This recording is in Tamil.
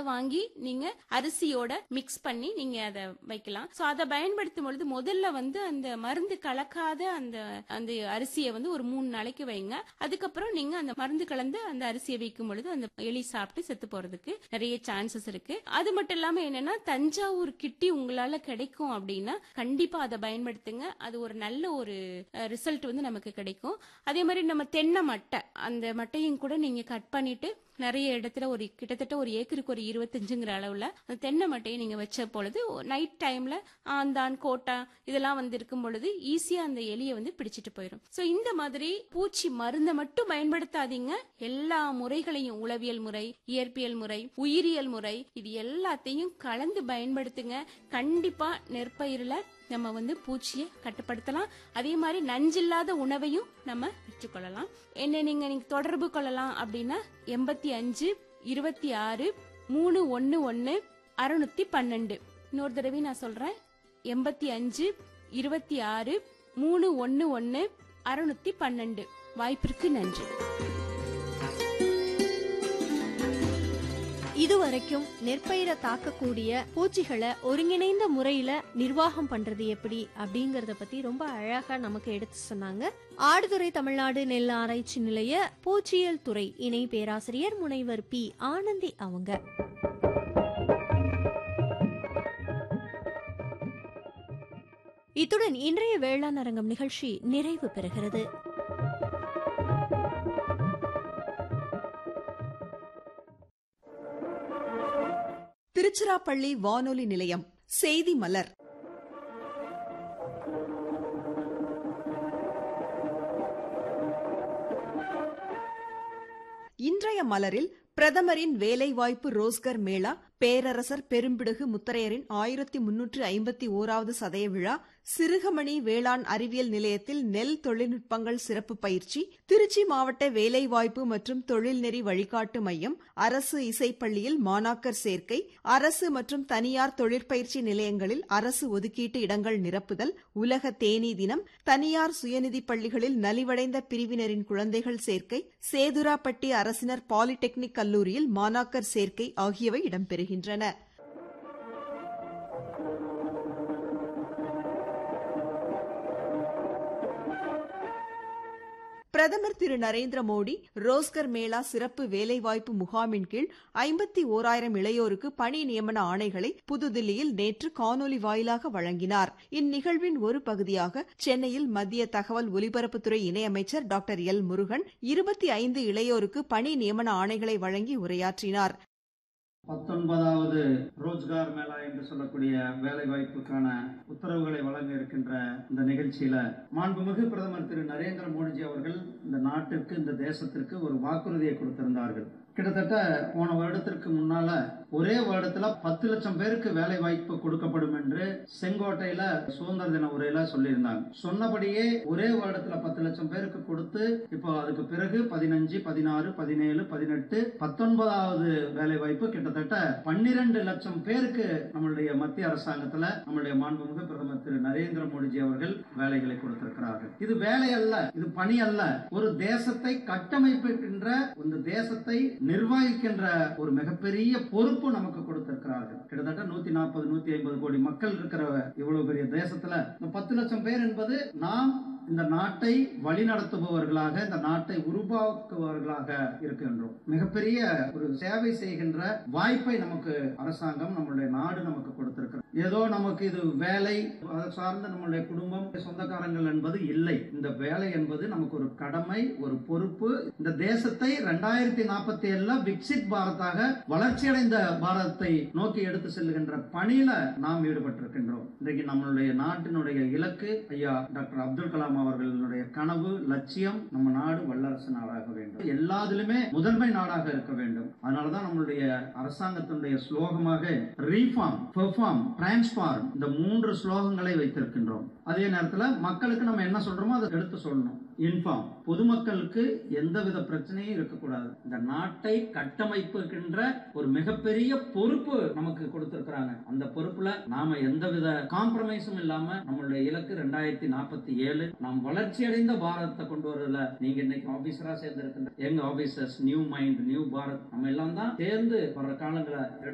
வாங்கி நீங்க அரிசியோட மிக்ஸ் பண்ணி நீங்க அதை வைக்கலாம் சோ அதை பயன்படுத்தும் பொழுது முதல்ல வந்து அந்த மருந்து கலக்காத அந்த அந்த அரிசியை வந்து ஒரு மூணு நாளைக்கு வைங்க அதுக்கப்புறம் நீங்க அந்த மருந்து கலந்து அந்த அரிசியை வைக்கும் பொழுது அந்த எலி சாப்பிட்டு செத்து போறதுக்கு நிறைய சான்சஸ் இருக்கு அது மட்டும் இல்லாம என்னன்னா தஞ்சாவூர் கிட்டி உங்களால கிடைக்கும் அப்படின்னா கண்டிப்பா அதை பயன்படுத்துங்க அது ஒரு நல்ல ஒரு ரிசல்ட் வந்து நமக்கு கிடைக்கும் அதே மாதிரி நம்ம தென்னை மட்டை அந்த மட்டையும் கூட நீங்க கட் பண்ணிட்டு நிறைய இடத்துல ஒரு கிட்டத்தட்ட ஒரு ஏக்கருக்கு ஒரு இருபத்தஞ்சுங்கிற அளவுல அந்த தென்னை மட்டையை நீங்க வச்ச பொழுது நைட் டைம்ல ஆந்தான் கோட்டா இதெல்லாம் வந்து இருக்கும் பொழுது ஈஸியா அந்த எலியை வந்து பிடிச்சிட்டு போயிடும் சோ இந்த மாதிரி பூச்சி மருந்தை மட்டும் பயன்படுத்தாதீங்க எல்லா முறைகளையும் உளவியல் முறை இயற்பியல் முறை உயிரியல் முறை இது எல்லாத்தையும் கலந்து பயன்படுத்துங்க கண்டிப்பா நெற்பயிரில் நம்ம வந்து பூச்சியை கட்டுப்படுத்தலாம் அதே மாதிரி நஞ்சில்லாத உணவையும் நம்ம பெற்றுக்கொள்ளலாம் என்ன நீங்க நீங்க தொடர்பு கொள்ளலாம் அப்படின்னா எண்பத்தி அஞ்சு இருபத்தி ஆறு மூணு ஒன்னு ஒன்னு அறுநூத்தி பன்னெண்டு இன்னொரு தடவை நான் சொல்றேன் எண்பத்தி அஞ்சு இருபத்தி ஆறு மூணு ஒன்னு ஒன்னு அறுநூத்தி பன்னெண்டு வாய்ப்பிற்கு நன்றி இதுவரைக்கும் நெற்பயிரை தாக்கக்கூடிய பூச்சிகளை ஒருங்கிணைந்த முறையில நிர்வாகம் பண்றது எப்படி அப்படிங்கறத பத்தி ரொம்ப அழகா நமக்கு எடுத்து சொன்னாங்க ஆடுதுறை தமிழ்நாடு நெல் ஆராய்ச்சி நிலைய பூச்சியல் துறை இணை பேராசிரியர் முனைவர் பி ஆனந்தி அவங்க இத்துடன் இன்றைய வேளாண் அரங்கம் நிகழ்ச்சி நிறைவு பெறுகிறது திருச்சிராப்பள்ளி வானொலி நிலையம் செய்தி மலர் இன்றைய மலரில் பிரதமரின் வேலைவாய்ப்பு ரோஸ்கர் மேளா பேரரசர் பெரும்பிடுகு முத்தரையரின் ஆயிரத்தி முன்னூற்று ஐம்பத்தி ஓராவது சதய விழா சிறுகமணி வேளாண் அறிவியல் நிலையத்தில் நெல் தொழில்நுட்பங்கள் சிறப்பு பயிற்சி திருச்சி மாவட்ட வேலைவாய்ப்பு மற்றும் தொழில்நெறி வழிகாட்டு மையம் அரசு இசைப்பள்ளியில் மாணாக்கர் சேர்க்கை அரசு மற்றும் தனியார் தொழிற்பயிற்சி நிலையங்களில் அரசு ஒதுக்கீட்டு இடங்கள் நிரப்புதல் உலக தேனீ தினம் தனியார் சுயநிதி பள்ளிகளில் நலிவடைந்த பிரிவினரின் குழந்தைகள் சேர்க்கை சேதுராப்பட்டி அரசினர் பாலிடெக்னிக் கல்லூரியில் மாணாக்கர் சேர்க்கை ஆகியவை இடம்பெறுகின்றன பிரதமர் திரு நரேந்திர மோடி ரோஸ்கர் மேளா சிறப்பு வேலைவாய்ப்பு முகாமின் கீழ் ஐம்பத்தி ஓராயிரம் இளையோருக்கு பணி நியமன ஆணைகளை புதுதில்லியில் நேற்று காணொலி வாயிலாக வழங்கினார் இந்நிகழ்வின் ஒரு பகுதியாக சென்னையில் மத்திய தகவல் ஒலிபரப்புத்துறை இணையமைச்சர் டாக்டர் எல் முருகன் இருபத்தி ஐந்து இளையோருக்கு பணி நியமன ஆணைகளை வழங்கி உரையாற்றினார் பத்தொன்பதாவது ரோஜ்கார் மேளா என்று சொல்லக்கூடிய வேலை வாய்ப்புக்கான உத்தரவுகளை வழங்க இருக்கின்ற இந்த நிகழ்ச்சியில மாண்புமிகு பிரதமர் திரு நரேந்திர மோடிஜி அவர்கள் இந்த நாட்டிற்கு இந்த தேசத்திற்கு ஒரு வாக்குறுதியை கொடுத்திருந்தார்கள் கிட்டத்தட்ட போன வருடத்திற்கு முன்னால ஒரே வருடத்துல பத்து லட்சம் பேருக்கு வேலை வாய்ப்பு கொடுக்கப்படும் என்று செங்கோட்டையில சுதந்திர தின உரையில சொல்லியிருந்தாங்க சொன்னபடியே ஒரே வருடத்துல பத்து லட்சம் பேருக்கு கொடுத்து இப்போ அதுக்கு பிறகு பதினஞ்சு பதினாறு பதினேழு பதினெட்டு பத்தொன்பதாவது வேலை வாய்ப்பு கிட்டத்தட்ட பன்னிரண்டு லட்சம் பேருக்கு நம்மளுடைய மத்திய அரசாங்கத்துல நம்மளுடைய மாண்புமிகு பிரதமர் திரு நரேந்திர மோடிஜி அவர்கள் வேலைகளை கொடுத்திருக்கிறார்கள் இது வேலை அல்ல இது பணி அல்ல ஒரு தேசத்தை கட்டமைப்பிக்கின்ற இந்த தேசத்தை நிர்வகிக்கின்ற ஒரு மிகப்பெரிய பொறுப்பு நமக்கு கொடுத்திருக்கிறார்கள் கிட்டத்தட்ட நூத்தி நாற்பது நூத்தி ஐம்பது கோடி மக்கள் இருக்கிற இவ்வளவு பெரிய தேசத்துல இந்த பத்து லட்சம் பேர் என்பது நாம் இந்த நாட்டை வழிநடத்துபவர்களாக இந்த நாட்டை உருவாக்குபவர்களாக இருக்கின்றோம் மிகப்பெரிய ஒரு சேவை செய்கின்ற வாய்ப்பை நமக்கு அரசாங்கம் நம்மளுடைய நாடு நமக்கு கொடுத்திருக்கிறது ஏதோ நமக்கு இது வேலை அதை சார்ந்த நம்மளுடைய குடும்பம் சொந்தக்காரங்கள் என்பது இல்லை இந்த வேலை என்பது நமக்கு ஒரு கடமை ஒரு பொறுப்பு இந்த தேசத்தை ரெண்டாயிரத்தி நாற்பத்தி ஏழுல விக்சித் பாரத்தாக வளர்ச்சியடைந்த பாரதத்தை நோக்கி எடுத்து செல்லுகின்ற பணியில நாம் ஈடுபட்டிருக்கின்றோம் இன்றைக்கு நம்மளுடைய நாட்டினுடைய இலக்கு ஐயா டாக்டர் அப்துல் கலாம் அவர்களுடைய கனவு லட்சியம் நம்ம நாடு வல்லரசு நாடாக வேண்டும் எல்லாத்திலுமே முதன்மை நாடாக இருக்க வேண்டும் அதனாலதான் நம்மளுடைய அரசாங்கத்தினுடைய ஸ்லோகமாக ரீஃபார்ம் பெர்ஃபார்ம் டிரான்ஸ்ஃபார்ம் இந்த மூன்று ஸ்லோகங்களை வைத்திருக்கின்றோம் அதே நேரத்தில் மக்களுக்கு நம்ம என்ன சொல்றோமோ அதை எடுத்து சொல்லணும் இன்ஃபார்ம் பொதுமக்களுக்கு எந்தவித பிரச்சனையும் இருக்கக்கூடாது இந்த நாட்டை கட்டமைப்புகின்ற ஒரு மிகப்பெரிய பொறுப்பு நமக்கு கொடுத்திருக்கிறாங்க அந்த பொறுப்புல நாம எந்தவித காம்ப்ரமைஸும் இல்லாம நம்மளுடைய இலக்கு ரெண்டாயிரத்தி நாற்பத்தி ஏழு நாம் வளர்ச்சி அடைந்த பாரதத்தை கொண்டு வரதுல நீங்க இன்னைக்கு ஆபீசரா சேர்ந்து இருக்கின்ற எங்க officers new mind new Bharat நம்ம எல்லாம் தான் சேர்ந்து வர்ற காலங்களை